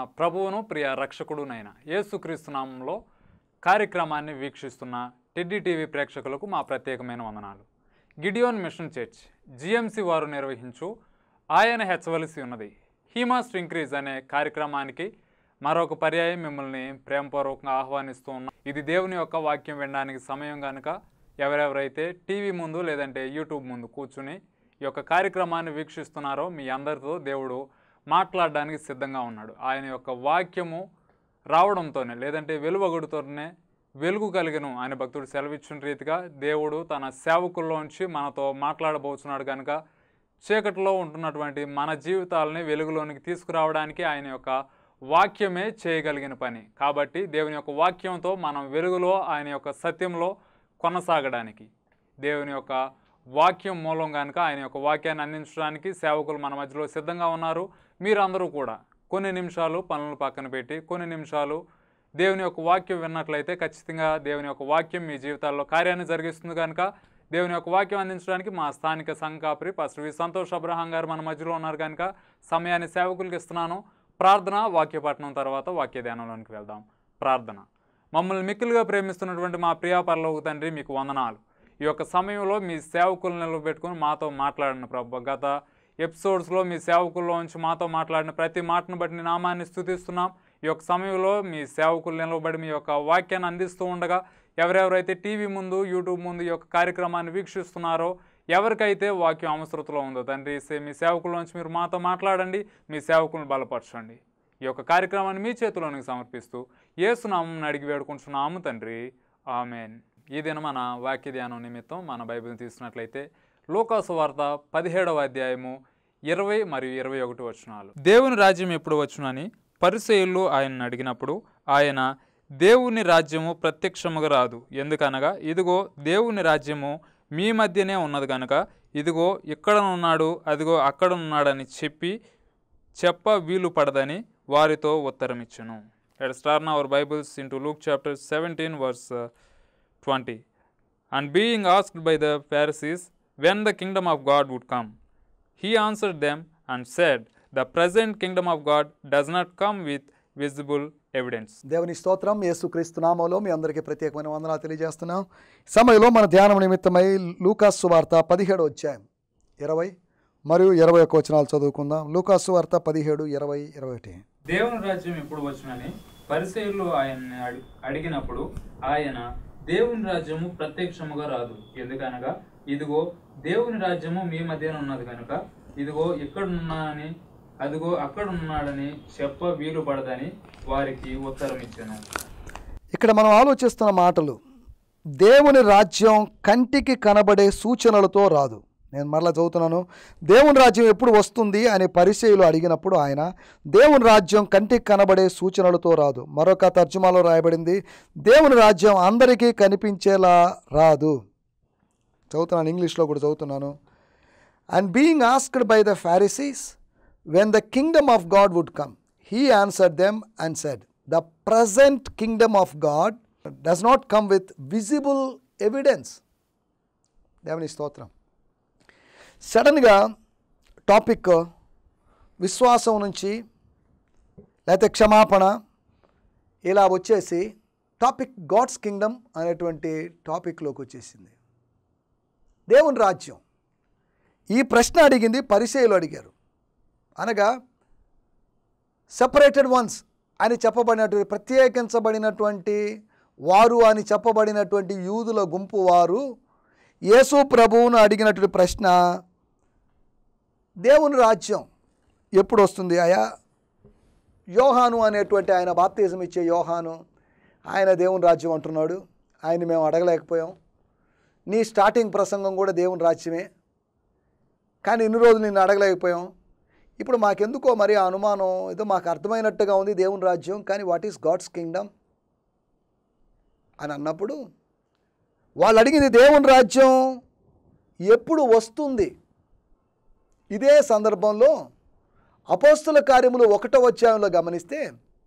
ప్రభువును ప్రియ రక్షకుడునైన యేసుక్రీస్తు నామంలో కార్యక్రమాన్ని వీక్షిస్తున్న టెడ్డీ టీవీ ప్రేక్షకులకు మా ప్రత్యేకమైన వందనాలు గిడియోన్ మిషన్ చర్చ్ జిఎంసి వారు నిర్వహించు ఆయన హెచ్చవలసి ఉన్నది హీ మస్ట్ ఇంక్రీజ్ అనే కార్యక్రమానికి మరొక పర్యాయం మిమ్మల్ని ప్రేమపూర్వకంగా ఆహ్వానిస్తూ ఉన్నాం ఇది దేవుని యొక్క వాక్యం వినడానికి సమయం కనుక ఎవరెవరైతే టీవీ ముందు లేదంటే యూట్యూబ్ ముందు కూర్చుని ఈ యొక్క కార్యక్రమాన్ని వీక్షిస్తున్నారో మీ అందరితో దేవుడు మాట్లాడడానికి సిద్ధంగా ఉన్నాడు ఆయన యొక్క వాక్యము రావడంతోనే లేదంటే వెలువగుడుతోనే వెలుగు కలిగను ఆయన భక్తుడు సెలవిచ్చిన రీతిగా దేవుడు తన సేవకుల్లోంచి మనతో మాట్లాడబోతున్నాడు కనుక చీకటిలో ఉంటున్నటువంటి మన జీవితాలని వెలుగులోనికి తీసుకురావడానికి ఆయన యొక్క వాక్యమే చేయగలిగిన పని కాబట్టి దేవుని యొక్క వాక్యంతో మనం వెలుగులో ఆయన యొక్క సత్యంలో కొనసాగడానికి దేవుని యొక్క వాక్యం మూలం కనుక ఆయన యొక్క వాక్యాన్ని అందించడానికి సేవకులు మన మధ్యలో సిద్ధంగా ఉన్నారు మీరందరూ కూడా కొన్ని నిమిషాలు పనులు పక్కన పెట్టి కొన్ని నిమిషాలు దేవుని యొక్క వాక్యం విన్నట్లయితే ఖచ్చితంగా దేవుని యొక్క వాక్యం మీ జీవితాల్లో కార్యాన్ని జరిగిస్తుంది కనుక దేవుని యొక్క వాక్యం అందించడానికి మా స్థానిక సంఘాపరి పాస్టర్ వి సంతోష్ అబ్రహాం గారు మన మధ్యలో ఉన్నారు కనుక సమయాన్ని సేవకులకు ఇస్తున్నాను ప్రార్థన వాక్యపట్నం తర్వాత వాక్య ధ్యానంలోనికి వెళ్దాం ప్రార్థన మమ్మల్ని మిక్కిలుగా ప్రేమిస్తున్నటువంటి మా ప్రియా పరలోక తండ్రి మీకు వందనాలు ఈ యొక్క సమయంలో మీ సేవకులు నిలబెట్టుకుని మాతో మాట్లాడిన ప్రభు గత ఎపిసోడ్స్లో మీ సేవకుల్లో ఉంచి మాతో మాట్లాడిన ప్రతి మాటను బట్టి నీ నామాన్ని స్థుతిస్తున్నాం ఈ యొక్క సమయంలో మీ సేవకులు నిలబడి మీ యొక్క వాక్యాన్ని అందిస్తూ ఉండగా ఎవరెవరైతే టీవీ ముందు యూట్యూబ్ ముందు ఈ యొక్క కార్యక్రమాన్ని వీక్షిస్తున్నారో ఎవరికైతే వాక్యం అవసరతలో ఉందో తండ్రి సే- మీ సేవకుల్లోంచి మీరు మాతో మాట్లాడండి మీ సేవకులను బలపరచండి ఈ యొక్క కార్యక్రమాన్ని మీ చేతిలోనికి సమర్పిస్తూ ఏసునామం అడిగి వేడుకుంటున్నాము తండ్రి ఆమెన్ ఈ దిన మన వాక్య ధ్యానం నిమిత్తం మన బైబిల్ని తీసుకున్నట్లయితే లోకాసు వార్త పదిహేడవ అధ్యాయము ఇరవై మరియు ఇరవై ఒకటి వచనాలు దేవుని రాజ్యం ఎప్పుడు వచ్చునని పరిసయులు ఆయన అడిగినప్పుడు ఆయన దేవుని రాజ్యము ప్రత్యక్షముగా రాదు ఎందుకనగా ఇదిగో దేవుని రాజ్యము మీ మధ్యనే ఉన్నది కనుక ఇదిగో ఇక్కడ ఉన్నాడు అదిగో అక్కడ ఉన్నాడని చెప్పి చెప్ప వీలు పడదని వారితో ఉత్తరమిచ్చును at star our Bibles into Luke chapter seventeen verse twenty and being asked by the Pharisees when the kingdom of God would come. He answered them and said, The present kingdom of God does not come with visible evidence. దేవుని స్తోత్రం యేసుక్రీస్తు నామంలో మీ అందరికీ ప్రత్యేకమైన వందనాలు తెలియజేస్తున్నాం ఈ సమయంలో మన ధ్యానం నిమిత్తమై లూకాసు వార్త పదిహేడు అధ్యాయం ఇరవై మరియు ఇరవై ఒక్క వచనాలు చదువుకుందాం లూకాసు వార్త పదిహేడు ఇరవై ఇరవై ఒకటి దేవుని రాజ్యం ఎప్పుడు వచ్చునని పరిసయులు ఆయన్ని అడి- అడిగినప్పుడు ఆయన దేవుని రాజ్యము ప్రత్యక్షముగా రాదు ఎందుకనగా ఇదిగో దేవుని రాజ్యము మీ మధ్యన ఉన్నది కనుక ఇదిగో ఇక్కడున్నానని అదిగో అక్కడ ఉన్నాడని చెప్ప వీలు పడదని వారికి ఉత్తరం ఇచ్చాను ఇక్కడ మనం ఆలోచిస్తున్న మాటలు దేవుని రాజ్యం కంటికి కనబడే సూచనలతో రాదు నేను మరలా చదువుతున్నాను దేవుని రాజ్యం ఎప్పుడు వస్తుంది అని పరిచయులు అడిగినప్పుడు ఆయన దేవుని రాజ్యం కంటికి కనబడే సూచనలతో రాదు మరొక తర్జుమాలో రాయబడింది దేవుని రాజ్యం అందరికీ కనిపించేలా రాదు చదువుతున్నాను ఇంగ్లీష్లో కూడా చదువుతున్నాను and being asked by the Pharisees when the kingdom of God would come he answer them and said the present kingdom of God does not come with visible evidence దేవుని స్తోత్రం సడన్గా టాపిక్ విశ్వాసం నుంచి లేకపోతే క్షమాపణ ఇలా వచ్చేసి టాపిక్ గాడ్స్ కింగ్డమ్ అనేటువంటి టాపిక్లోకి వచ్చేసింది దేవుని రాజ్యం ఈ ప్రశ్న అడిగింది పరిచయలు అడిగారు అనగా సెపరేటెడ్ వన్స్ అని చెప్పబడినటువంటి ప్రత్యేకించబడినటువంటి వారు అని చెప్పబడినటువంటి యూదుల గుంపు వారు యేసు ప్రభువును అడిగినటువంటి ప్రశ్న దేవుని రాజ్యం ఎప్పుడు వస్తుంది అయా యోహాను అనేటువంటి ఆయన బాప్తిజం ఇచ్చే యోహాను ఆయన దేవుని రాజ్యం అంటున్నాడు ఆయన మేము అడగలేకపోయాం నీ స్టార్టింగ్ ప్రసంగం కూడా దేవుని రాజ్యమే కానీ ఇన్ని రోజులు నిన్ను అడగలేకపోయాం ఇప్పుడు మాకెందుకో మరి ఆ అనుమానం ఏదో మాకు అర్థమైనట్టుగా ఉంది దేవుని రాజ్యం కానీ వాట్ ఈస్ గాడ్స్ కింగ్డమ్ అని అన్నప్పుడు వాళ్ళు అడిగింది దేవుని రాజ్యం ఎప్పుడు వస్తుంది ఇదే సందర్భంలో అపోస్తుల కార్యములు ఒకటో అధ్యాయంలో గమనిస్తే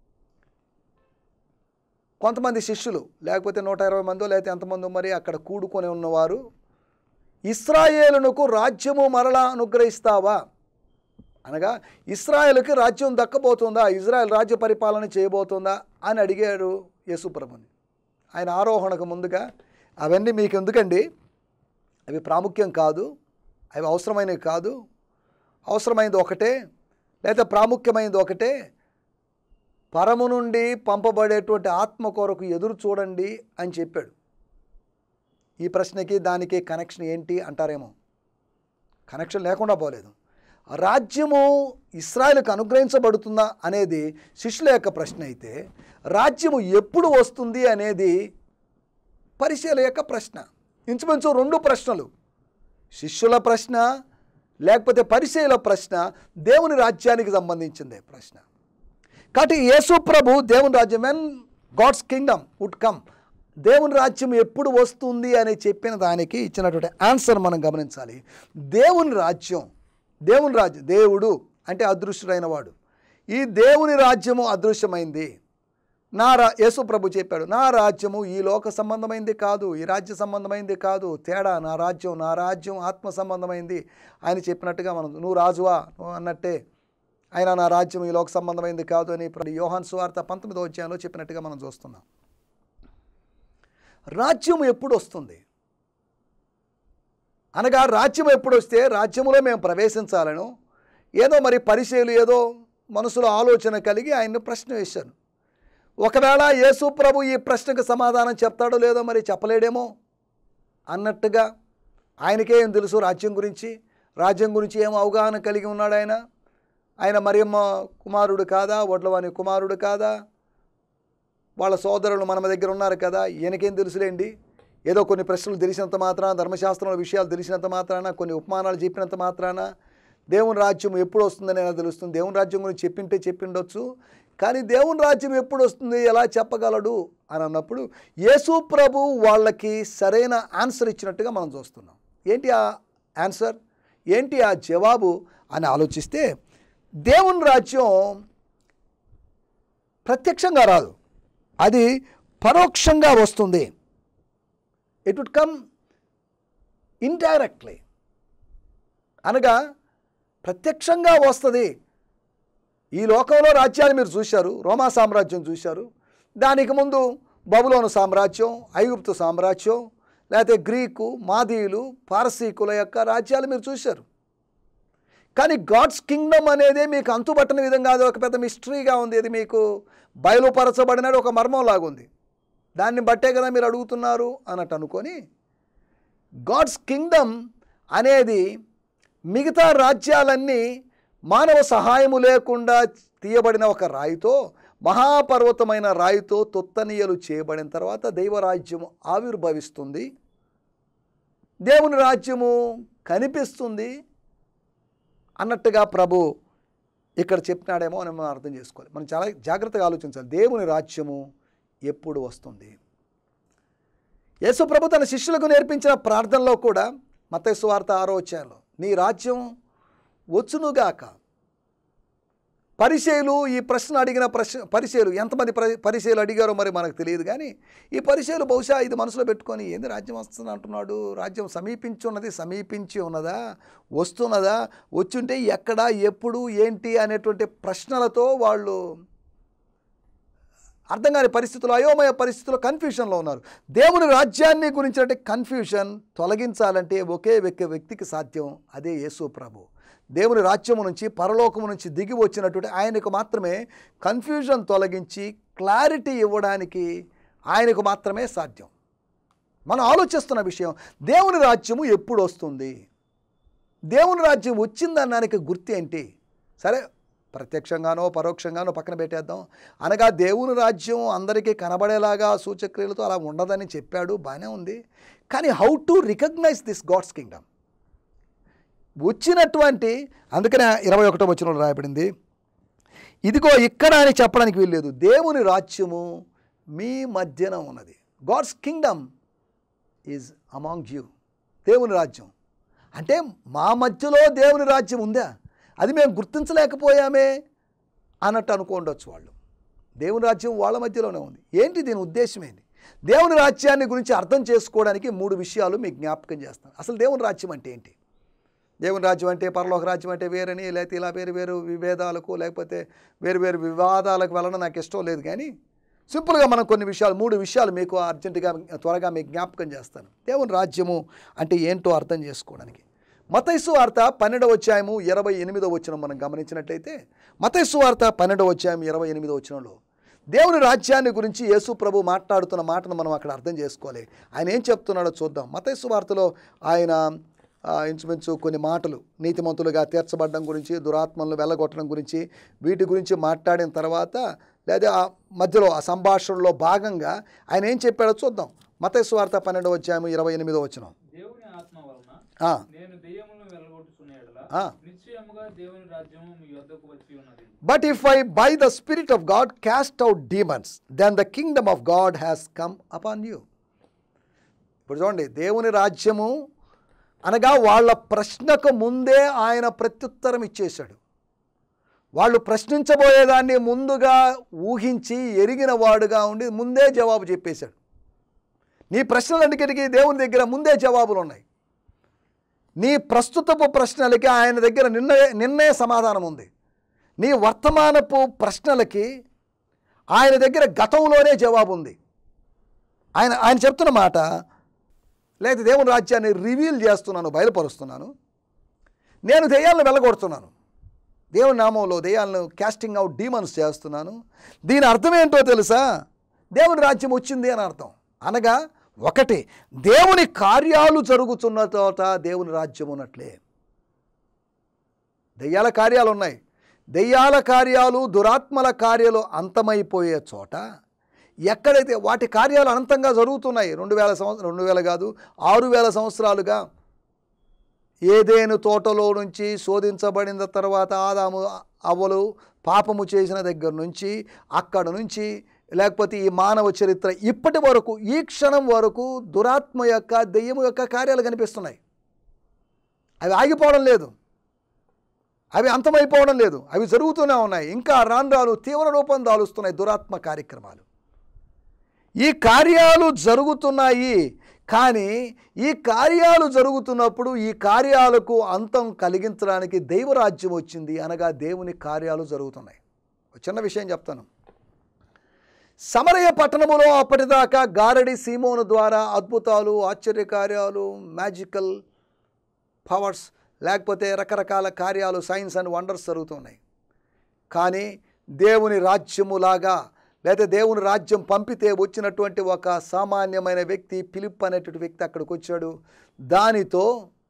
కొంతమంది శిష్యులు లేకపోతే నూట ఇరవై మందో లేకపోతే ఎంతమందో మరి అక్కడ కూడుకొని ఉన్నవారు ఇస్రాయేలునకు రాజ్యము మరలా అనుగ్రహిస్తావా అనగా ఇస్రాయేల్కి రాజ్యం దక్కబోతుందా ఇజ్రాయెల్ రాజ్య పరిపాలన చేయబోతుందా అని అడిగాడు యేసుప్రభుని ఆయన ఆరోహణకు ముందుగా అవన్నీ మీకు ఎందుకండి అవి ప్రాముఖ్యం కాదు అవి అవసరమైనవి కాదు అవసరమైనది ఒకటే లేదా ప్రాముఖ్యమైనది ఒకటే పరము నుండి పంపబడేటువంటి ఆత్మ కొరకు ఎదురు చూడండి అని చెప్పాడు ఈ ప్రశ్నకి దానికి కనెక్షన్ ఏంటి అంటారేమో కనెక్షన్ లేకుండా పోలేదు రాజ్యము ఇస్రాయల్కి అనుగ్రహించబడుతుందా అనేది శిష్యుల యొక్క ప్రశ్న అయితే రాజ్యము ఎప్పుడు వస్తుంది అనేది పరిశీల యొక్క ప్రశ్న ఇంచుమించు రెండు ప్రశ్నలు శిష్యుల ప్రశ్న లేకపోతే పరిచయుల ప్రశ్న దేవుని రాజ్యానికి సంబంధించిందే ప్రశ్న కాబట్టి యేసు ప్రభు దేవుని రాజ్యం when God's kingdom would come దేవుని రాజ్యం ఎప్పుడు వస్తుంది అని చెప్పిన దానికి ఇచ్చినటువంటి ఆన్సర్ మనం గమనించాలి దేవుని రాజ్యం దేవుని రాజ్యం దేవుడు అంటే అదృశ్యుడైన వాడు ఈ దేవుని రాజ్యము అదృశ్యమైంది నా రా యేసు ప్రభు చెప్పాడు నా రాజ్యము ఈ లోక సంబంధమైంది కాదు ఈ రాజ్య సంబంధమైంది కాదు తేడా నా రాజ్యం నా రాజ్యం ఆత్మ సంబంధమైంది ఆయన చెప్పినట్టుగా మనం నువ్వు రాజువా నువ్వు అన్నట్టే ఆయన నా రాజ్యం ఈ లోక సంబంధమైంది కాదు అని ఇప్పుడు యోహాన్ సువార్త పంతొమ్మిదో అధ్యాయంలో చెప్పినట్టుగా మనం చూస్తున్నాం రాజ్యం ఎప్పుడు వస్తుంది అనగా రాజ్యం ఎప్పుడు వస్తే రాజ్యములో మేము ప్రవేశించాలను ఏదో మరి పరిచయలు ఏదో మనసులో ఆలోచన కలిగి ఆయన్ని ప్రశ్న వేశాను ఒకవేళ యేసు ప్రభు ఈ ప్రశ్నకు సమాధానం చెప్తాడో లేదో మరి చెప్పలేడేమో అన్నట్టుగా ఆయనకే ఏం తెలుసు రాజ్యం గురించి రాజ్యం గురించి ఏం అవగాహన కలిగి ఉన్నాడు ఆయన ఆయన మరియమ్మ కుమారుడు కాదా వడ్లవాని కుమారుడు కాదా వాళ్ళ సోదరులు మన దగ్గర ఉన్నారు కదా ఈయనకేం తెలుసులేండి ఏదో కొన్ని ప్రశ్నలు తెలిసినంత మాత్రాన ధర్మశాస్త్రంలో విషయాలు తెలిసినంత మాత్రాన కొన్ని ఉపమానాలు చెప్పినంత మాత్రాన దేవుని రాజ్యం ఎప్పుడు వస్తుందని ఎలా తెలుస్తుంది దేవుని రాజ్యం గురించి చెప్పింటే చెప్పిండొచ్చు కానీ దేవుని రాజ్యం ఎప్పుడు వస్తుంది ఎలా చెప్పగలడు అని అన్నప్పుడు యేసు ప్రభు వాళ్ళకి సరైన ఆన్సర్ ఇచ్చినట్టుగా మనం చూస్తున్నాం ఏంటి ఆ ఆన్సర్ ఏంటి ఆ జవాబు అని ఆలోచిస్తే దేవుని రాజ్యం ప్రత్యక్షంగా రాదు అది పరోక్షంగా వస్తుంది ఇట్ వుడ్ కమ్ ఇండైరెక్ట్లీ అనగా ప్రత్యక్షంగా వస్తుంది ఈ లోకంలో రాజ్యాలు మీరు చూశారు రోమా సామ్రాజ్యం చూశారు దానికి ముందు బబులోను సామ్రాజ్యం ఐగుప్తు సామ్రాజ్యం లేకపోతే గ్రీకు మాదీయులు పారసీకుల యొక్క రాజ్యాలు మీరు చూశారు కానీ గాడ్స్ కింగ్డమ్ అనేది మీకు అంతుబట్టని విధంగా అది ఒక పెద్ద మిస్టరీగా ఉంది ఇది మీకు బయలుపరచబడినది ఒక మర్మం లాగుంది దాన్ని బట్టే కదా మీరు అడుగుతున్నారు అన్నట్టు అనుకొని గాడ్స్ కింగ్డమ్ అనేది మిగతా రాజ్యాలన్నీ మానవ సహాయము లేకుండా తీయబడిన ఒక రాయితో మహాపర్వతమైన రాయితో తొత్తనీయలు చేయబడిన తర్వాత దైవరాజ్యము ఆవిర్భవిస్తుంది దేవుని రాజ్యము కనిపిస్తుంది అన్నట్టుగా ప్రభు ఇక్కడ చెప్పినాడేమో అని మనం అర్థం చేసుకోవాలి మనం చాలా జాగ్రత్తగా ఆలోచించాలి దేవుని రాజ్యము ఎప్పుడు వస్తుంది యేసు ప్రభు తన శిష్యులకు నేర్పించిన ప్రార్థనలో కూడా మతేసు వార్త ఆరో వచ్చాను నీ రాజ్యం వచ్చునుగాక పరిచయులు ఈ ప్రశ్న అడిగిన ప్రశ్న పరిచయులు ఎంతమంది పరి పరిచయులు అడిగారో మరి మనకు తెలియదు కానీ ఈ పరిచయులు బహుశా ఇది మనసులో పెట్టుకొని ఏంది రాజ్యం వస్తుంది అంటున్నాడు రాజ్యం సమీపించి ఉన్నది సమీపించి ఉన్నదా వస్తున్నదా వచ్చుంటే ఎక్కడ ఎప్పుడు ఏంటి అనేటువంటి ప్రశ్నలతో వాళ్ళు అర్థం కాని పరిస్థితుల్లో అయోమయ పరిస్థితుల్లో కన్ఫ్యూషన్లో ఉన్నారు దేవుని రాజ్యాన్ని గురించినట్టే కన్ఫ్యూషన్ తొలగించాలంటే ఒకే వ్యక్తి వ్యక్తికి సాధ్యం అదే యేసు ప్రభు దేవుని రాజ్యము నుంచి పరలోకము నుంచి దిగి వచ్చినటువంటి ఆయనకు మాత్రమే కన్ఫ్యూజన్ తొలగించి క్లారిటీ ఇవ్వడానికి ఆయనకు మాత్రమే సాధ్యం మనం ఆలోచిస్తున్న విషయం దేవుని రాజ్యము ఎప్పుడు వస్తుంది దేవుని రాజ్యం వచ్చిందనడానికి గుర్తు ఏంటి సరే ప్రత్యక్షంగానో పరోక్షంగానో పక్కన పెట్టేద్దాం అనగా దేవుని రాజ్యం అందరికీ కనబడేలాగా సూచక్రియలతో అలా ఉండదని చెప్పాడు బాగానే ఉంది కానీ how to recognise this God's kingdom వచ్చినటువంటి అందుకనే ఇరవై ఒకటో వచ్చిన రాయబడింది ఇదిగో ఇక్కడ అని చెప్పడానికి వీల్లేదు దేవుని రాజ్యము మీ మధ్యన ఉన్నది God's kingdom is among you దేవుని రాజ్యం అంటే మా మధ్యలో దేవుని రాజ్యం ఉందా అది మేము గుర్తించలేకపోయామే అన్నట్టు అనుకోండొచ్చు వాళ్ళు దేవుని రాజ్యం వాళ్ళ మధ్యలోనే ఉంది ఏంటి దీని ఉద్దేశం ఏంటి దేవుని రాజ్యాన్ని గురించి అర్థం చేసుకోవడానికి మూడు విషయాలు మీకు జ్ఞాపకం చేస్తాను అసలు దేవుని రాజ్యం అంటే ఏంటి దేవుని రాజ్యం అంటే పరలోక రాజ్యం అంటే వేరని లేకపోతే ఇలా వేరు వేరు విభేదాలకు లేకపోతే వేరు వేరు వివాదాలకు వెళ్ళడం నాకు ఇష్టం లేదు కానీ సింపుల్గా మనం కొన్ని విషయాలు మూడు విషయాలు మీకు అర్జెంటుగా త్వరగా మీకు జ్ఞాపకం చేస్తాను దేవుని రాజ్యము అంటే ఏంటో అర్థం చేసుకోవడానికి మతైసు వార్త పన్నెండవ అధ్యాయము ఇరవై ఎనిమిదో వచ్చిన మనం గమనించినట్లయితే మతైసు వార్త పన్నెండవ అధ్యాయం ఇరవై ఎనిమిదో వచ్చినంలో దేవుని రాజ్యాన్ని గురించి యేసు ప్రభు మాట్లాడుతున్న మాటను మనం అక్కడ అర్థం చేసుకోవాలి ఆయన ఏం చెప్తున్నాడో చూద్దాం మతైసు వార్తలో ఆయన ఆ, ఇంచుమించు కొన్ని మాటలు నీతిమంతులుగా తీర్చబడడం గురించి దురాత్మలను వెళ్ళగొట్టడం గురించి వీటి గురించి మాట్లాడిన తర్వాత లేదా ఆ మధ్యలో ఆ సంభాషణలో భాగంగా ఆయన ఏం చెప్పాడో చూద్దాం మతైసు వార్త పన్నెండవ అధ్యాయం ఇరవై ఎనిమిదో వచ్చినాం దేవుని ఆత్మ వలన ఆ, నేను దెయ్యములను వెళ్ళగొట్టుచున్న ఎడల ఆ. నిశ్చయముగా దేవుని రాజ్యము మీ యొద్దకు వచ్చి ఉన్నది But if I, by the Spirit of God, cast out demons, then the kingdom of God has come upon you. ఇప్పుడు చూడండి దేవుని రాజ్యము అనగా వాళ్ళ ప్రశ్నకు ముందే ఆయన ప్రత్యుత్తరం ఇచ్చేశాడు వాళ్ళు ప్రశ్నించబోయేదాన్ని ముందుగా ఊహించి ఎరిగిన వాడుగా ఉండి ముందే జవాబు చెప్పేశాడు నీ ప్రశ్నలన్నిటికీ దేవుని దగ్గర ముందే జవాబులు ఉన్నాయి నీ ప్రస్తుతపు ప్రశ్నలకి ఆయన దగ్గర నిన్నే నిన్నే సమాధానం ఉంది నీ వర్తమానపు ప్రశ్నలకి ఆయన దగ్గర గతంలోనే జవాబు ఉంది ఆయన ఆయన చెప్తున్న మాట లేదా దేవుని రాజ్యాన్ని రివీల్ చేస్తున్నాను బయలుపరుస్తున్నాను నేను దెయ్యాలను వెళ్ళగొడుతున్నాను దేవుని నామంలో దెయ్యాలను క్యాస్టింగ్ అవుట్ డీమన్స్ చేస్తున్నాను దీని అర్థం ఏంటో తెలుసా దేవుని రాజ్యం వచ్చింది అని అర్థం అనగా ఒకటి దేవుని కార్యాలు జరుగుతున్న చోట దేవుని రాజ్యం ఉన్నట్లే దెయ్యాల కార్యాలు ఉన్నాయి దెయ్యాల కార్యాలు దురాత్మల కార్యాలు అంతమైపోయే చోట ఎక్కడైతే వాటి కార్యాలు అనంతంగా జరుగుతున్నాయి రెండు వేల సంవత్సరం రెండు వేల కాదు ఆరు వేల సంవత్సరాలుగా ఏదేను తోటలో నుంచి శోధించబడిన తర్వాత ఆదాము అవ్వలు పాపము చేసిన దగ్గర నుంచి అక్కడ నుంచి లేకపోతే ఈ మానవ చరిత్ర ఇప్పటి వరకు ఈ క్షణం వరకు దురాత్మ యొక్క దెయ్యము యొక్క కార్యాలు కనిపిస్తున్నాయి అవి ఆగిపోవడం లేదు అవి అంతమైపోవడం లేదు అవి జరుగుతూనే ఉన్నాయి ఇంకా రాను రాను తీవ్ర రూపం దాలుస్తున్నాయి దురాత్మ కార్యక్రమాలు ఈ కార్యాలు జరుగుతున్నాయి కానీ ఈ కార్యాలు జరుగుతున్నప్పుడు ఈ కార్యాలకు అంతం కలిగించడానికి దైవరాజ్యం వచ్చింది అనగా దేవుని కార్యాలు జరుగుతున్నాయి ఒక చిన్న విషయం చెప్తాను సమరయ పట్టణములో అప్పటిదాకా గారడి సీమోను ద్వారా అద్భుతాలు ఆశ్చర్యకార్యాలు మ్యాజికల్ పవర్స్ లేకపోతే రకరకాల కార్యాలు సైన్స్ అండ్ వండర్స్ జరుగుతున్నాయి కానీ దేవుని రాజ్యములాగా లేదా దేవుని రాజ్యం పంపితే వచ్చినటువంటి ఒక సామాన్యమైన వ్యక్తి పిలిప్ అనేటువంటి వ్యక్తి అక్కడికి వచ్చాడు దానితో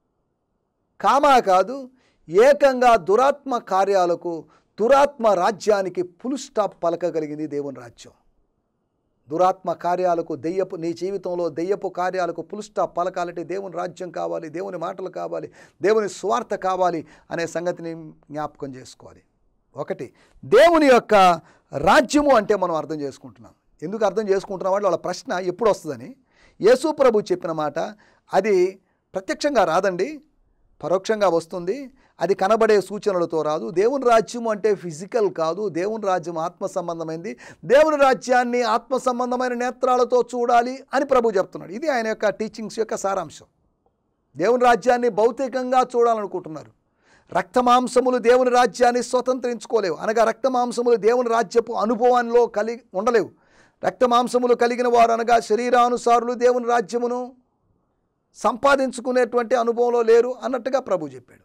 కామా కాదు ఏకంగా దురాత్మ కార్యాలకు దురాత్మ రాజ్యానికి ఫుల్ స్టాప్ పలకగలిగింది దేవుని రాజ్యం దురాత్మ కార్యాలకు దెయ్యపు నీ జీవితంలో దెయ్యపు కార్యాలకు ఫుల్ స్టాప్ పలకాలంటే దేవుని రాజ్యం కావాలి దేవుని మాటలు కావాలి దేవుని స్వార్థ కావాలి అనే సంగతిని జ్ఞాపకం చేసుకోవాలి ఒకటి దేవుని యొక్క రాజ్యము అంటే మనం అర్థం చేసుకుంటున్నాం ఎందుకు అర్థం చేసుకుంటున్నాం అంటే వాళ్ళ ప్రశ్న ఎప్పుడు వస్తుందని యేసు ప్రభు చెప్పిన మాట అది ప్రత్యక్షంగా రాదండి పరోక్షంగా వస్తుంది అది కనబడే సూచనలతో రాదు దేవుని రాజ్యం అంటే ఫిజికల్ కాదు దేవుని రాజ్యం ఆత్మ సంబంధమైంది దేవుని రాజ్యాన్ని ఆత్మ సంబంధమైన నేత్రాలతో చూడాలి అని ప్రభు చెప్తున్నాడు ఇది ఆయన యొక్క టీచింగ్స్ యొక్క సారాంశం దేవుని రాజ్యాన్ని భౌతికంగా చూడాలనుకుంటున్నారు రక్తమాంసములు దేవుని రాజ్యాన్ని స్వతంత్రించుకోలేవు అనగా రక్తమాంసములు దేవుని రాజ్యపు అనుభవంలో కలిగి ఉండలేవు రక్తమాంసములు కలిగిన వారు అనగా శరీరానుసారులు దేవుని రాజ్యమును సంపాదించుకునేటువంటి అనుభవంలో లేరు అన్నట్టుగా ప్రభు చెప్పాడు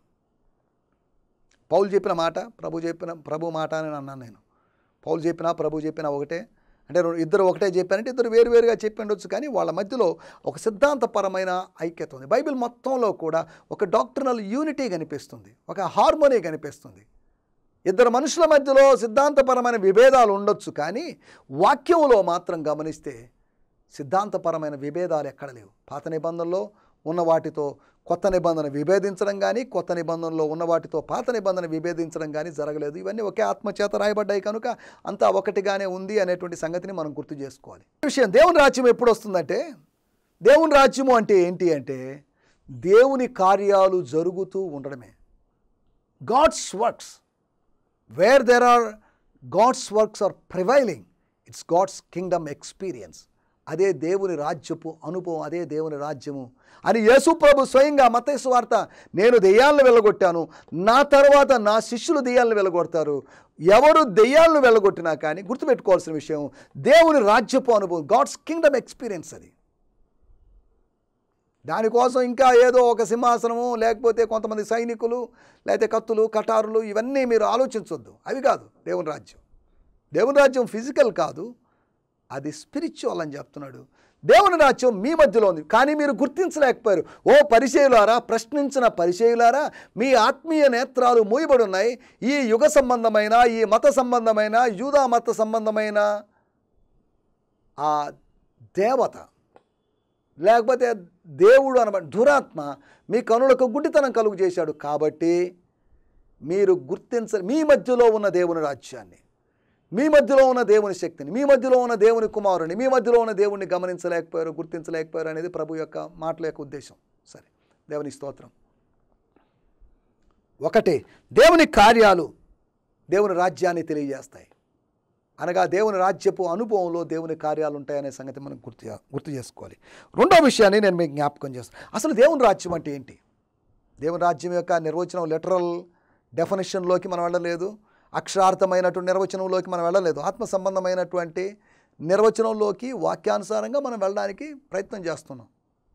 పౌలు చెప్పిన మాట ప్రభు చెప్పిన ప్రభు మాట అని అన్నాను నేను పౌలు చెప్పినా ప్రభు చెప్పినా ఒకటే అంటే రెండు- ఇద్దరు ఒకటే చెప్పారంటే ఇద్దరు వేరు వేరుగా చెప్పి ఉండొచ్చు కానీ వాళ్ళ మధ్యలో ఒక సిద్ధాంతపరమైన ఐక్యత ఉంది బైబిల్ మొత్తంలో కూడా ఒక డాక్టర్నల్ యూనిటీ కనిపిస్తుంది ఒక హార్మోనీ కనిపిస్తుంది ఇద్దరు మనుషుల మధ్యలో సిద్ధాంతపరమైన విభేదాలు ఉండొచ్చు కానీ వాక్యంలో మాత్రం గమనిస్తే సిద్ధాంతపరమైన విభేదాలు ఎక్కడ లేవు పాత నిబంధనలో ఉన్న వాటితో కొత్త నిబంధన విభేదించడం కానీ కొత్త నిబంధనలో ఉన్న వాటితో పాత నిబంధన విభేదించడం కానీ జరగలేదు ఇవన్నీ ఒకే ఆత్మచేత రాయబడ్డాయి కనుక అంతా ఒకటిగానే ఉంది అనేటువంటి సంగతిని మనం గుర్తు చేసుకోవాలి ఈ విషయం దేవుని రాజ్యం ఎప్పుడు వస్తుందంటే దేవుని రాజ్యము అంటే ఏంటి అంటే దేవుని కార్యాలు జరుగుతూ ఉండడమే God's works where there are God's works are prevailing it's God's kingdom experience అదే దేవుని రాజ్యపు అనుభవం అదే దేవుని రాజ్యము అని యేసు ప్రభు స్వయంగా మతేసు వార్త నేను దెయ్యాలను వెళ్ళగొట్టాను నా తర్వాత నా శిష్యులు దెయ్యాలను వెళ్ళగొడతారు ఎవరు దెయ్యాలను వెళ్ళగొట్టినా కానీ గుర్తుపెట్టుకోవాల్సిన విషయం దేవుని రాజ్యపు అనుభవం గాడ్స్ కింగ్డమ్ ఎక్స్పీరియన్స్ అది దానికోసం ఇంకా ఏదో ఒక సింహాసనము లేకపోతే కొంతమంది సైనికులు లేకపోతే కత్తులు కటారులు ఇవన్నీ మీరు ఆలోచించొద్దు అవి కాదు దేవుని రాజ్యం దేవుని రాజ్యం ఫిజికల్ కాదు అది స్పిరిచువల్ అని చెప్తున్నాడు దేవుని రాజ్యం మీ మధ్యలో ఉంది కానీ మీరు గుర్తించలేకపోయారు ఓ పరిచయులారా ప్రశ్నించిన పరిచయులారా మీ ఆత్మీయ నేత్రాలు మూయబడి ఉన్నాయి ఈ యుగ సంబంధమైన ఈ మత సంబంధమైన యూదా మత సంబంధమైన ఆ దేవత లేకపోతే దేవుడు అనబ దురాత్మ మీ కనులకు గుడ్డితనం కలుగు చేశాడు కాబట్టి మీరు గుర్తించ మీ మధ్యలో ఉన్న దేవుని రాజ్యాన్ని మీ మధ్యలో ఉన్న దేవుని శక్తిని మీ మధ్యలో ఉన్న దేవుని కుమారుని మీ మధ్యలో ఉన్న దేవుణ్ణి గమనించలేకపోయారు గుర్తించలేకపోయారు అనేది ప్రభు యొక్క మాటల యొక్క ఉద్దేశం సరే దేవుని స్తోత్రం ఒకటి దేవుని కార్యాలు దేవుని రాజ్యాన్ని తెలియజేస్తాయి అనగా దేవుని రాజ్యపు అనుభవంలో దేవుని కార్యాలు ఉంటాయనే సంగతి మనం గుర్తు చే- గుర్తు చేసుకోవాలి రెండో విషయాన్ని నేను మీకు జ్ఞాపకం చేస్తాను అసలు దేవుని రాజ్యం అంటే ఏంటి దేవుని రాజ్యం యొక్క నిర్వచనం లిటరల్ డెఫినేషన్లోకి మనం వెళ్ళలేదు అక్షరార్థమైనటువంటి నిర్వచనంలోకి మనం వెళ్ళలేదు ఆత్మ సంబంధమైనటువంటి నిర్వచనంలోకి వాక్యానుసారంగా మనం వెళ్ళడానికి ప్రయత్నం చేస్తున్నాం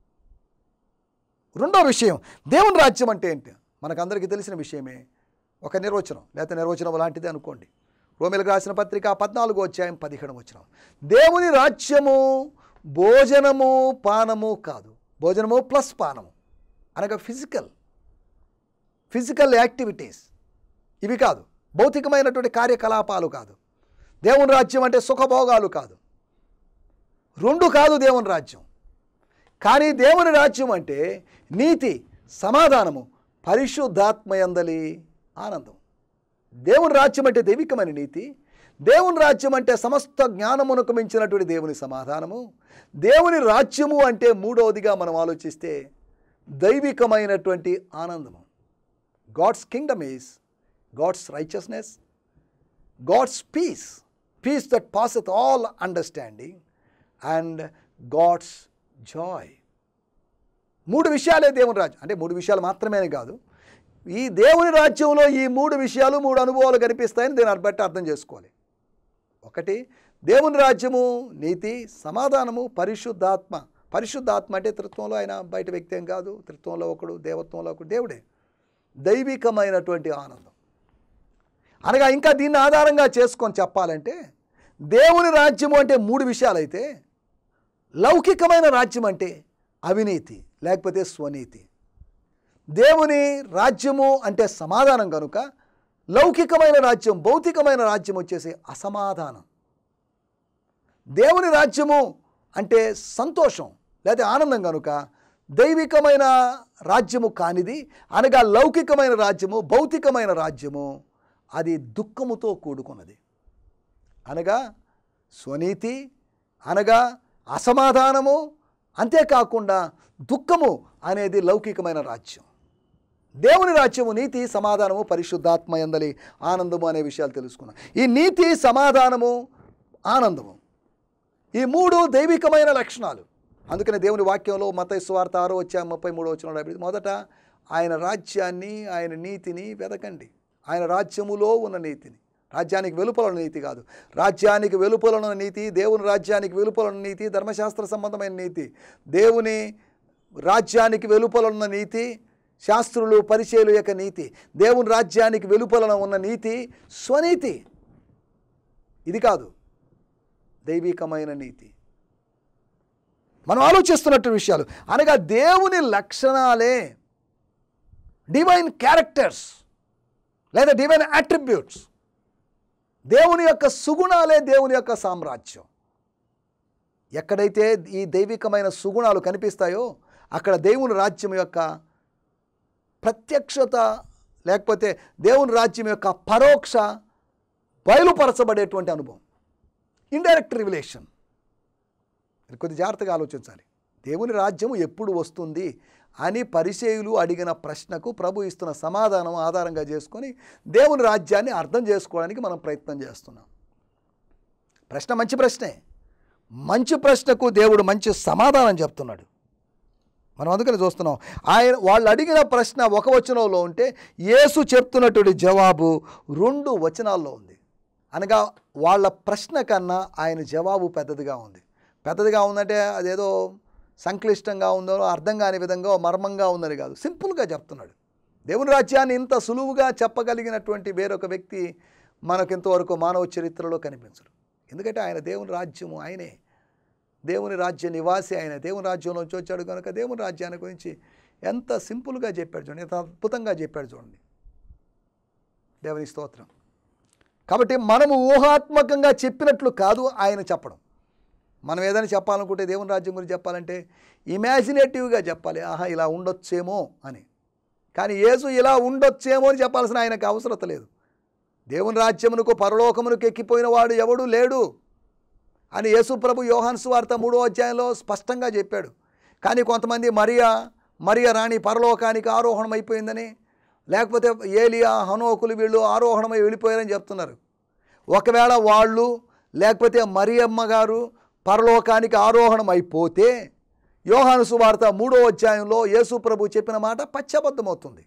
రెండో విషయం దేవుని రాజ్యం అంటే ఏంటి మనకందరికీ తెలిసిన విషయమే ఒక నిర్వచనం లేకపోతే నిర్వచనం లాంటిది అనుకోండి రోమిలకు రాసిన పత్రిక పద్నాలుగో అధ్యాయం పదిహేడు వచనం దేవుని రాజ్యము భోజనము పానము కాదు భోజనము ప్లస్ పానము అనగా ఫిజికల్ ఫిజికల్ యాక్టివిటీస్ ఇవి కాదు భౌతికమైనటువంటి కార్యకలాపాలు కాదు దేవుని రాజ్యం అంటే సుఖభోగాలు కాదు రెండు కాదు దేవుని రాజ్యం కానీ దేవుని రాజ్యం అంటే నీతి సమాధానము పరిశుద్ధాత్మయందలి ఆనందం దేవుని రాజ్యం అంటే దైవికమైన నీతి దేవుని రాజ్యం అంటే సమస్త జ్ఞానమునకు మించినటువంటి దేవుని సమాధానము దేవుని రాజ్యము అంటే మూడవదిగా మనం ఆలోచిస్తే దైవికమైనటువంటి ఆనందము God's kingdom is God's righteousness God's peace peace that passeth all understanding and God's joy మూడు విషయాలే దేవుని రాజ్యం అంటే మూడు విషయాలు మాత్రమే కాదు ఈ దేవుని రాజ్యంలో ఈ మూడు విషయాలు మూడు అనుభవాలు కనిపిస్తాయని దీని బట్టి అర్థం చేసుకోవాలి ఒకటి దేవుని రాజ్యము నీతి సమాధానము పరిశుద్ధాత్మ పరిశుద్ధాత్మ అంటే త్రిత్వంలో ఆయన బయట వ్యక్తి ఏం కాదు త్రిత్వంలో ఒకడు దేవత్వంలో ఒకడు దేవుడే దైవికమైనటువంటి ఆనందం అనగా ఇంకా దీన్ని ఆధారంగా చేసుకొని చెప్పాలంటే దేవుని రాజ్యము అంటే మూడు విషయాలైతే లౌకికమైన రాజ్యం అంటే అవినీతి లేకపోతే స్వనీతి దేవుని రాజ్యము అంటే సమాధానం కనుక లౌకికమైన రాజ్యం భౌతికమైన రాజ్యం వచ్చేసి అసమాధానం దేవుని రాజ్యము అంటే సంతోషం లేదా ఆనందం కనుక దైవికమైన రాజ్యము కానిది అనగా లౌకికమైన రాజ్యము భౌతికమైన రాజ్యము అది దుఃఖముతో కూడుకున్నది అనగా స్వనీతి అనగా అసమాధానము అంతేకాకుండా దుఃఖము అనేది లౌకికమైన రాజ్యం దేవుని రాజ్యము నీతి సమాధానము పరిశుద్ధాత్మ ఎందలి ఆనందము అనే విషయాలు తెలుసుకున్నాం ఈ నీతి సమాధానము ఆనందము ఈ మూడు దైవికమైన లక్షణాలు అందుకనే దేవుని వాక్యంలో మత స్వార్థ ఆరో వచ్చా ముప్పై మూడో వచ్చిన మొదట ఆయన రాజ్యాన్ని ఆయన నీతిని వెదకండి ఆయన రాజ్యములో ఉన్న నీతిని రాజ్యానికి వెలుపల ఉన్న నీతి కాదు రాజ్యానికి వెలుపల ఉన్న నీతి దేవుని రాజ్యానికి వెలుపల ఉన్న నీతి ధర్మశాస్త్ర సంబంధమైన నీతి దేవుని రాజ్యానికి వెలుపల ఉన్న నీతి శాస్త్రులు పరిచయుల యొక్క నీతి దేవుని రాజ్యానికి వెలుపల ఉన్న నీతి స్వనీతి ఇది కాదు దైవికమైన నీతి మనం ఆలోచిస్తున్నట్టు విషయాలు అనగా దేవుని లక్షణాలే డివైన్ క్యారెక్టర్స్ లేదా డివైన్ అట్రిబ్యూట్స్ దేవుని యొక్క సుగుణాలే దేవుని యొక్క సామ్రాజ్యం ఎక్కడైతే ఈ దైవికమైన సుగుణాలు కనిపిస్తాయో అక్కడ దేవుని రాజ్యం యొక్క ప్రత్యక్షత లేకపోతే దేవుని రాజ్యం యొక్క పరోక్ష బయలుపరచబడేటువంటి అనుభవం ఇండైరెక్ట్ రివిలేషన్ కొద్ది జాగ్రత్తగా ఆలోచించాలి దేవుని రాజ్యము ఎప్పుడు వస్తుంది అని పరిచయులు అడిగిన ప్రశ్నకు ప్రభు ఇస్తున్న సమాధానం ఆధారంగా చేసుకొని దేవుని రాజ్యాన్ని అర్థం చేసుకోవడానికి మనం ప్రయత్నం చేస్తున్నాం ప్రశ్న మంచి ప్రశ్నే మంచి ప్రశ్నకు దేవుడు మంచి సమాధానం చెప్తున్నాడు మనం అందుకని చూస్తున్నాం ఆయన వాళ్ళు అడిగిన ప్రశ్న ఒక వచనంలో ఉంటే యేసు చెప్తున్నటువంటి జవాబు రెండు వచనాల్లో ఉంది అనగా వాళ్ళ ప్రశ్న కన్నా ఆయన జవాబు పెద్దదిగా ఉంది పెద్దదిగా ఉందంటే అదేదో సంక్లిష్టంగా ఉందో అర్థం కాని విధంగా మర్మంగా ఉందని కాదు సింపుల్గా చెప్తున్నాడు దేవుని రాజ్యాన్ని ఇంత సులువుగా చెప్పగలిగినటువంటి వేరొక వ్యక్తి మనకు ఇంతవరకు మానవ చరిత్రలో కనిపించడు ఎందుకంటే ఆయన దేవుని రాజ్యము ఆయనే దేవుని రాజ్య నివాసి ఆయన దేవుని రాజ్యంలోంచి వచ్చాడు కనుక దేవుని రాజ్యాన్ని గురించి ఎంత సింపుల్గా చెప్పాడు చూడండి ఎంత అద్భుతంగా చెప్పాడు చూడండి దేవుని స్తోత్రం కాబట్టి మనము ఊహాత్మకంగా చెప్పినట్లు కాదు ఆయన చెప్పడం మనం ఏదైనా చెప్పాలనుకుంటే దేవుని రాజ్యం గురించి చెప్పాలంటే ఇమాజినేటివ్గా చెప్పాలి ఆహా ఇలా ఉండొచ్చేమో అని కానీ యేసు ఇలా ఉండొచ్చేమో అని చెప్పాల్సిన ఆయనకు అవసరత లేదు దేవుని రాజ్యమునకు పరలోకమునకు ఎక్కిపోయిన వాడు ఎవడు లేడు అని యేసు ప్రభు యోహాన్ సువార్త మూడో అధ్యాయంలో స్పష్టంగా చెప్పాడు కానీ కొంతమంది మరియా మరియ రాణి పరలోకానికి ఆరోహణం అయిపోయిందని లేకపోతే ఏలియా హనోకులు వీళ్ళు ఆరోహణమై వెళ్ళిపోయారని చెప్తున్నారు ఒకవేళ వాళ్ళు లేకపోతే మరియమ్మ గారు పరలోకానికి ఆరోహణం అయిపోతే యోహాను సువార్త మూడో అధ్యాయంలో యేసు ప్రభు చెప్పిన మాట పచ్చబద్ధమవుతుంది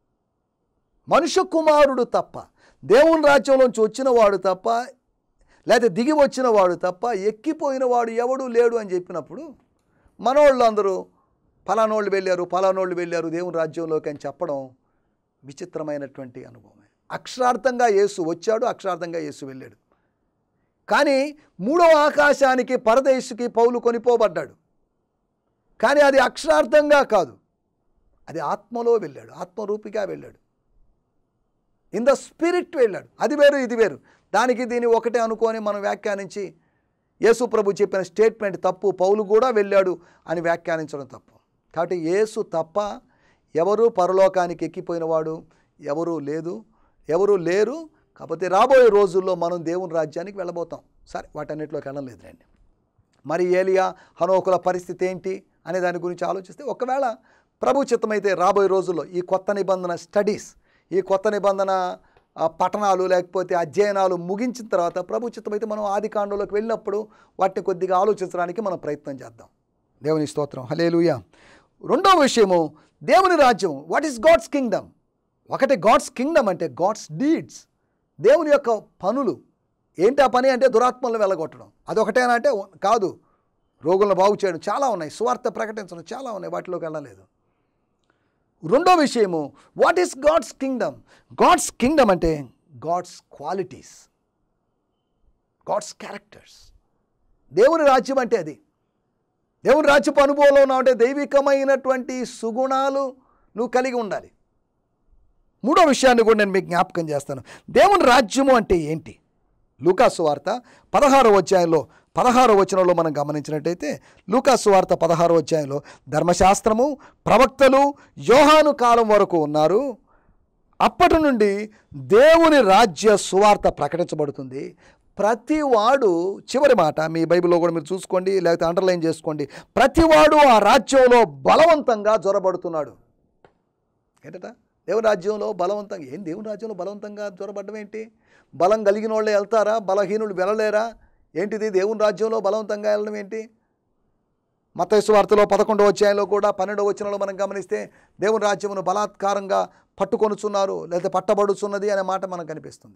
మనుష్య కుమారుడు తప్ప దేవుని రాజ్యంలోంచి వచ్చిన వాడు తప్ప లేకపోతే దిగి వచ్చిన వాడు తప్ప ఎక్కిపోయిన వాడు ఎవడు లేడు అని చెప్పినప్పుడు మనోళ్ళు అందరూ ఫలానోళ్ళు వెళ్ళారు ఫలానోళ్ళు వెళ్ళారు దేవుని రాజ్యంలోకి అని చెప్పడం విచిత్రమైనటువంటి అనుభవమే అక్షరార్థంగా యేసు వచ్చాడు అక్షరార్థంగా యేసు వెళ్ళాడు కానీ మూడవ ఆకాశానికి పరదేశుకి పౌలు కొనిపోబడ్డాడు కానీ అది అక్షరార్థంగా కాదు అది ఆత్మలో వెళ్ళాడు ఆత్మరూపిగా వెళ్ళాడు ఇన్ ద స్పిరిట్ వెళ్ళాడు అది వేరు ఇది వేరు దానికి దీన్ని ఒకటే అనుకొని మనం వ్యాఖ్యానించి యేసు ప్రభు చెప్పిన స్టేట్మెంట్ తప్పు పౌలు కూడా వెళ్ళాడు అని వ్యాఖ్యానించడం తప్పు కాబట్టి యేసు తప్ప ఎవరు పరలోకానికి ఎక్కిపోయినవాడు ఎవరు లేదు ఎవరు లేరు కాకపోతే రాబోయే రోజుల్లో మనం దేవుని రాజ్యానికి వెళ్ళబోతాం సరే వాటన్నిటిలోకి వెళ్ళలేదు రండి మరి ఏలియా హనోకుల పరిస్థితి ఏంటి అనే దాని గురించి ఆలోచిస్తే ఒకవేళ ప్రభు చిత్తమైతే రాబోయే రోజుల్లో ఈ కొత్త నిబంధన స్టడీస్ ఈ కొత్త నిబంధన ఆ, పఠనాలు లేకపోతే అధ్యయనాలు ముగించిన తర్వాత ప్రభు చిత్తమైతే మనం ఆది కాండంలోకి వెళ్ళినప్పుడు వాటిని కొద్దిగా ఆలోచించడానికి మనం ప్రయత్నం చేద్దాం దేవుని స్తోత్రం హలేలుయ రెండో విషయము దేవుని రాజ్యం వాట్ ఈస్ గాడ్స్ కింగ్డమ్ ఒకటి గాడ్స్ కింగ్డమ్ అంటే గాడ్స్ డీడ్స్ దేవుని యొక్క పనులు ఏంటి ఆ పని అంటే దురాత్మలను వెళ్ళగొట్టడం అదొకటేనా అంటే కాదు రోగులను బాగు చేయడం చాలా ఉన్నాయి సువార్త ప్రకటించడం చాలా ఉన్నాయి వాటిలోకి వెళ్ళలేదు రెండో విషయము what is God's kingdom God's kingdom అంటే గాడ్స్ క్వాలిటీస్ గాడ్స్ క్యారెక్టర్స్ దేవుని రాజ్యం అంటే అది దేవుని రాజ్యపు అనుభవంలో ఉన్నావు అంటే దైవికమైనటువంటి సుగుణాలు నువ్వు కలిగి ఉండాలి మూడో విషయాన్ని కూడా నేను మీకు జ్ఞాపకం చేస్తాను దేవుని రాజ్యము అంటే ఏంటి లూకాసు వార్త పదహారో అధ్యాయంలో పదహారో వచనంలో మనం గమనించినట్టయితే లూకాసు వార్త పదహారో అధ్యాయంలో ధర్మశాస్త్రము ప్రవక్తలు యోహాను కాలం వరకు ఉన్నారు అప్పటి నుండి దేవుని రాజ్య సువార్త ప్రకటించబడుతుంది ప్రతివాడు చివరి మాట మీ బైబిల్లో కూడా మీరు చూసుకోండి లేకపోతే అండర్లైన్ చేసుకోండి ప్రతివాడు ఆ రాజ్యంలో బలవంతంగా జొరబడుతున్నాడు ఏంటట దేవుని రాజ్యంలో బలవంతంగా ఏం దేవుని రాజ్యంలో బలవంతంగా జ్వరబడ్డం ఏంటి బలం కలిగిన వాళ్ళే వెళ్తారా బలహీనులు వెళ్ళలేరా ఏంటిది దేవుని రాజ్యంలో బలవంతంగా వెళ్ళడం ఏంటి మతైసు వార్తలో పదకొండవ అధ్యాయంలో కూడా పన్నెండవ వచనంలో మనం గమనిస్తే దేవుని రాజ్యమును బలాత్కారంగా పట్టుకొనుచున్నారు లేదా పట్టబడుచున్నది అనే మాట మనకు కనిపిస్తుంది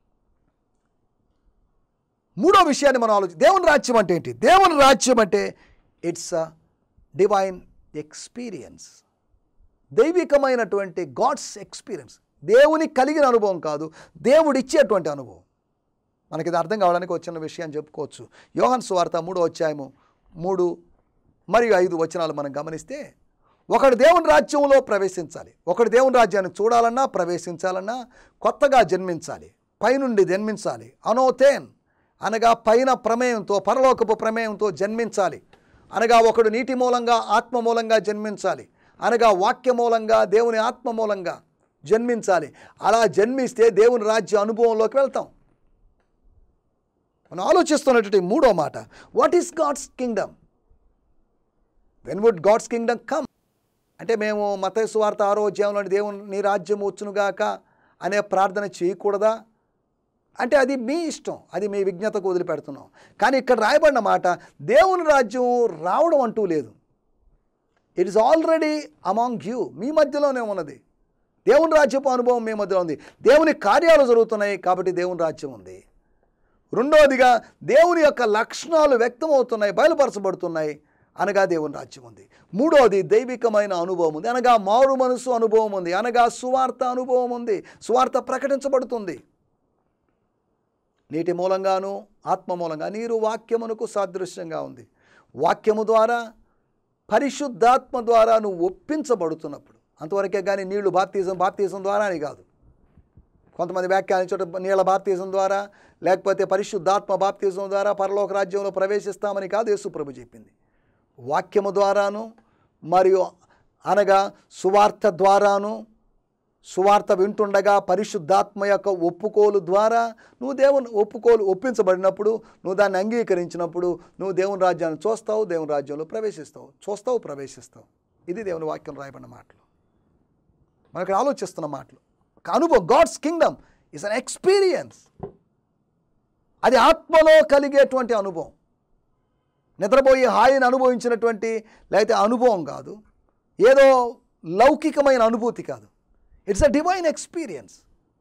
మూడో విషయాన్ని మనం ఆలోచి దేవుని రాజ్యం అంటే ఏంటి దేవుని రాజ్యం అంటే ఇట్స్ అ డివైన్ ఎక్స్పీరియన్స్ దైవికమైనటువంటి గాడ్స్ ఎక్స్పీరియన్స్ దేవుని కలిగిన అనుభవం కాదు దేవుడు ఇచ్చేటువంటి అనుభవం మనకి ఇది అర్థం కావడానికి వచ్చిన విషయం చెప్పుకోవచ్చు యోహన్ సువార్త మూడో అధ్యాయము మూడు మరియు ఐదు వచనాలు మనం గమనిస్తే ఒకడు దేవుని రాజ్యంలో ప్రవేశించాలి ఒకడు దేవుని రాజ్యాన్ని చూడాలన్నా ప్రవేశించాలన్నా కొత్తగా జన్మించాలి పైనుండి జన్మించాలి అనోతేన్ అనగా పైన ప్రమేయంతో పరలోకపు ప్రమేయంతో జన్మించాలి అనగా ఒకడు నీటి మూలంగా ఆత్మ మూలంగా జన్మించాలి అనగా వాక్య మూలంగా దేవుని ఆత్మ మూలంగా జన్మించాలి అలా జన్మిస్తే దేవుని రాజ్య అనుభవంలోకి వెళ్తాం మనం ఆలోచిస్తున్నటువంటి మూడో మాట what is God's kingdom when would God's kingdom come అంటే మేము మత సువార్త ఆరో అధ్యాయంలో దేవుని నీ రాజ్యం వచ్చునుగాక అనే ప్రార్థన చేయకూడదా అంటే అది మీ ఇష్టం అది మీ విజ్ఞతకు వదిలిపెడుతున్నాం కానీ ఇక్కడ రాయబడిన మాట దేవుని రాజ్యం రావడం అంటూ లేదు it is already among you మీ మధ్యలోనే ఉన్నది దేవుని రాజ్యపు అనుభవం మీ మధ్యలో ఉంది దేవుని కార్యాలు జరుగుతున్నాయి కాబట్టి దేవుని రాజ్యం ఉంది రెండవదిగా దేవుని యొక్క లక్షణాలు వ్యక్తమవుతున్నాయి బయలుపరచబడుతున్నాయి అనగా దేవుని రాజ్యం ఉంది మూడవది దైవికమైన అనుభవం ఉంది అనగా మారు మనసు అనుభవం ఉంది అనగా సువార్త అనుభవం ఉంది సువార్త ప్రకటించబడుతుంది నీటి మూలంగాను ఆత్మ మూలంగా నీరు వాక్యమునకు సాదృశ్యంగా ఉంది వాక్యము ద్వారా పరిశుద్ధాత్మ ద్వారా నువ్వు ఒప్పించబడుతున్నప్పుడు అంతవరకే కానీ నీళ్లు బాప్తీజం బాప్తీజం ద్వారా అని కాదు కొంతమంది వ్యాఖ్యానించడం నీళ్ళ బాప్తీజం ద్వారా లేకపోతే పరిశుద్ధాత్మ బాప్తీజం ద్వారా పరలోక రాజ్యంలో ప్రవేశిస్తామని కాదు యేసు ప్రభు చెప్పింది వాక్యము ద్వారాను మరియు అనగా సువార్త ద్వారాను సువార్త వింటుండగా పరిశుద్ధాత్మ యొక్క ఒప్పుకోలు ద్వారా నువ్వు దేవుని ఒప్పుకోలు ఒప్పించబడినప్పుడు నువ్వు దాన్ని అంగీకరించినప్పుడు నువ్వు దేవుని రాజ్యాన్ని చూస్తావు దేవుని రాజ్యంలో ప్రవేశిస్తావు చూస్తావు ప్రవేశిస్తావు ఇది దేవుని వాక్యం రాయబడిన మాటలు మనం ఇక్కడ ఆలోచిస్తున్న మాటలు ఒక అనుభవం God's kingdom is an experience అది ఆత్మలో కలిగేటువంటి అనుభవం నిద్రపోయి హాయిని అనుభవించినటువంటి లేకపోతే అనుభవం కాదు ఏదో లౌకికమైన అనుభూతి కాదు ఇట్స్ అ డివైన్ ఎక్స్పీరియన్స్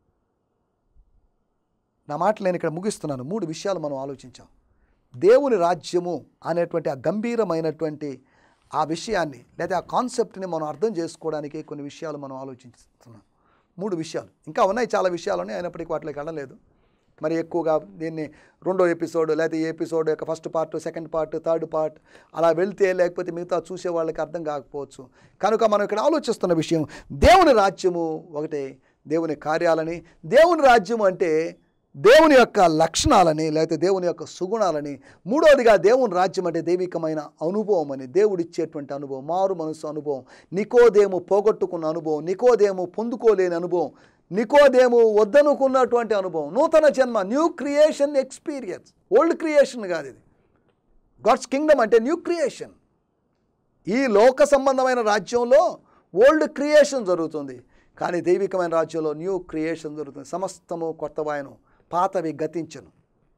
నా మాటలు నేను ఇక్కడ ముగిస్తున్నాను మూడు విషయాలు మనం ఆలోచించాం దేవుని రాజ్యము అనేటువంటి ఆ గంభీరమైనటువంటి ఆ విషయాన్ని లేదా ఆ కాన్సెప్ట్ని మనం అర్థం చేసుకోవడానికి కొన్ని విషయాలు మనం ఆలోచిస్తున్నాం మూడు విషయాలు ఇంకా ఉన్నాయి చాలా విషయాలు ఉన్నాయి అయినప్పటికీ వాటిలోకి వెళ్ళలేదు మరి ఎక్కువగా దీన్ని రెండో ఎపిసోడ్ లేకపోతే ఈ ఎపిసోడ్ యొక్క first part second part third part అలా వెళ్తే లేకపోతే మిగతా చూసే వాళ్ళకి అర్థం కాకపోవచ్చు కనుక మనం ఇక్కడ ఆలోచిస్తున్న విషయం దేవుని రాజ్యము ఒకటే దేవుని కార్యాలని దేవుని రాజ్యము అంటే దేవుని యొక్క లక్షణాలని లేకపోతే దేవుని యొక్క సుగుణాలని మూడవదిగా దేవుని రాజ్యం అంటే దైవికమైన అనుభవం అని దేవుడిచ్చేటువంటి అనుభవం మారు మనసు అనుభవం నికోదేము పోగొట్టుకున్న అనుభవం నికోదేము పొందుకోలేని అనుభవం నికోదేము వద్దనుకున్నటువంటి అనుభవం నూతన జన్మ new creation experience old creation కాదు ఇది గాడ్స్ కింగ్డమ్ అంటే న్యూ క్రియేషన్ ఈ లోక సంబంధమైన రాజ్యంలో ఓల్డ్ క్రియేషన్ జరుగుతుంది కానీ దైవికమైన రాజ్యంలో న్యూ క్రియేషన్ జరుగుతుంది సమస్తము కొత్తవాయను పాతవి గతించను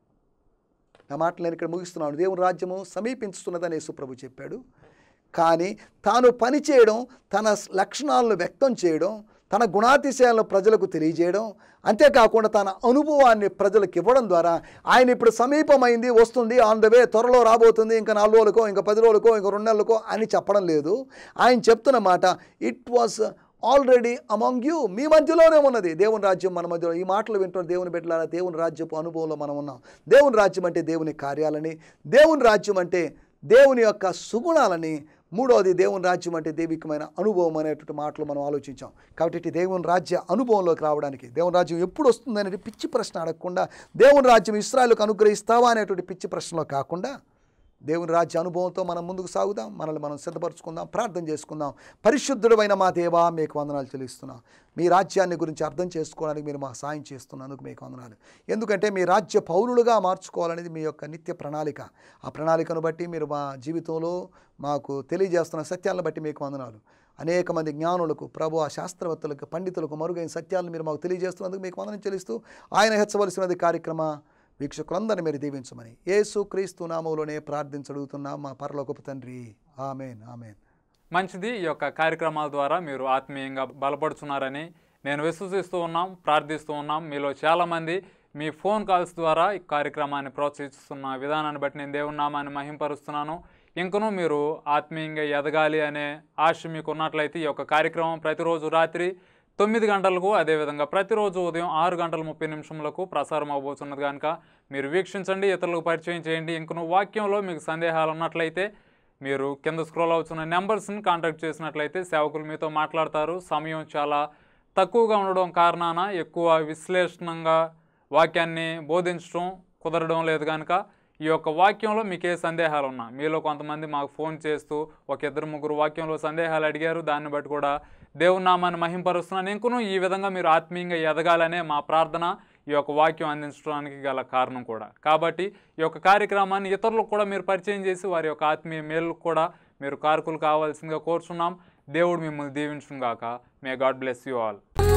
నా మాటలు నేను ఇక్కడ ముగిస్తున్నాను దేవుని రాజ్యము సమీపించుతున్నదని యేసుప్రభు చెప్పాడు కానీ తాను పని చేయడం తన లక్షణాలను వ్యక్తం చేయడం తన గుణాతిశయాలను ప్రజలకు తెలియజేయడం అంతేకాకుండా తన అనుభవాన్ని ప్రజలకు ఇవ్వడం ద్వారా ఆయన ఇప్పుడు సమీపమైంది వస్తుంది ఆన్ ద వే త్వరలో రాబోతుంది ఇంకా నాలుగు రోజులకో ఇంకా పది రోజులకో ఇంకా రెండు నెలలకో అని చెప్పడం లేదు ఆయన చెప్తున్న మాట it was already among you మీ మధ్యలోనే ఉన్నది దేవుని రాజ్యం మన మధ్యలో ఈ మాటలు వింటున్న దేవుని బిడ్డలారా దేవుని రాజ్యపు అనుభవంలో మనం ఉన్నాం దేవుని రాజ్యం అంటే దేవుని కార్యాలని దేవుని రాజ్యం అంటే దేవుని యొక్క సుగుణాలని మూడవది దేవుని రాజ్యం అంటే దైవికమైన అనుభవం అనేటువంటి మాటలు మనం ఆలోచించాం కాబట్టి ఇటు దేవుని రాజ్య అనుభవంలోకి రావడానికి దేవుని రాజ్యం ఎప్పుడు వస్తుంది అనేది పిచ్చి ప్రశ్న అడగకుండా దేవుని రాజ్యం ఇస్రాయల్కు అనుగ్రహిస్తావా అనేటువంటి పిచ్చి ప్రశ్నలో కాకుండా దేవుని రాజ్య అనుభవంతో మనం ముందుకు సాగుదాం మనల్ని మనం సిద్ధపరచుకుందాం ప్రార్థన చేసుకుందాం పరిశుద్ధుడమైన మా దేవా మీకు వందనాలు చెల్లిస్తున్నాం మీ రాజ్యాన్ని గురించి అర్థం చేసుకోవడానికి మీరు మా సాయం చేస్తున్నందుకు మీకు వందనాలు ఎందుకంటే మీ రాజ్య పౌరులుగా మార్చుకోవాలనేది మీ యొక్క నిత్య ప్రణాళిక ఆ ప్రణాళికను బట్టి మీరు మా జీవితంలో మాకు తెలియజేస్తున్న సత్యాలను బట్టి మీకు వందనాలు అనేక మంది జ్ఞానులకు ప్రభు ఆ శాస్త్రవేత్తలకు పండితులకు మరుగైన సత్యాలను మీరు మాకు తెలియజేస్తున్నందుకు మీకు వందనం చెల్లిస్తూ ఆయన హెచ్చవలసినది కార్యక్రమ వీక్షకులందరినీ మీరు దీవించమని యేసు క్రీస్తు నామంలోనే ప్రార్థించడుగుతున్నాం మా పరలోకపు తండ్రి ఆమెన్ ఆమెన్ మంచిది ఈ యొక్క కార్యక్రమాల ద్వారా మీరు ఆత్మీయంగా బలపడుతున్నారని నేను విశ్వసిస్తూ ఉన్నాం ప్రార్థిస్తూ ఉన్నాం మీలో చాలామంది మీ ఫోన్ కాల్స్ ద్వారా ఈ కార్యక్రమాన్ని ప్రోత్సహిస్తున్న విధానాన్ని బట్టి నేను దేవుని నామాన్ని మహింపరుస్తున్నాను ఇంకనూ మీరు ఆత్మీయంగా ఎదగాలి అనే ఆశ మీకు ఉన్నట్లయితే ఈ యొక్క కార్యక్రమం ప్రతిరోజు రాత్రి తొమ్మిది గంటలకు అదేవిధంగా ప్రతిరోజు ఉదయం ఆరు గంటల ముప్పై నిమిషములకు ప్రసారం అవబోతున్నది కనుక మీరు వీక్షించండి ఇతరులకు పరిచయం చేయండి ఇంకను వాక్యంలో మీకు సందేహాలు ఉన్నట్లయితే మీరు కింద స్క్రోల్ అవుతున్న నెంబర్స్ని కాంటాక్ట్ చేసినట్లయితే సేవకులు మీతో మాట్లాడతారు సమయం చాలా తక్కువగా ఉండడం కారణాన ఎక్కువ విశ్లేషణంగా వాక్యాన్ని బోధించడం కుదరడం లేదు కనుక ఈ యొక్క వాక్యంలో మీకు ఏ సందేహాలు ఉన్నా మీలో కొంతమంది మాకు ఫోన్ చేస్తూ ఒక ఇద్దరు ముగ్గురు వాక్యంలో సందేహాలు అడిగారు దాన్ని బట్టి కూడా దేవుని నామాన్ని మహింపరుస్తున్నాను ఇంకను ఈ విధంగా మీరు ఆత్మీయంగా ఎదగాలనే మా ప్రార్థన ఈ యొక్క వాక్యం అందించడానికి గల కారణం కూడా కాబట్టి ఈ యొక్క కార్యక్రమాన్ని ఇతరులకు కూడా మీరు పరిచయం చేసి వారి యొక్క ఆత్మీయ మేలుకు కూడా మీరు కారకులు కావాల్సిందిగా కోరుచున్నాం దేవుడు మిమ్మల్ని దీవించుగాక may God bless you all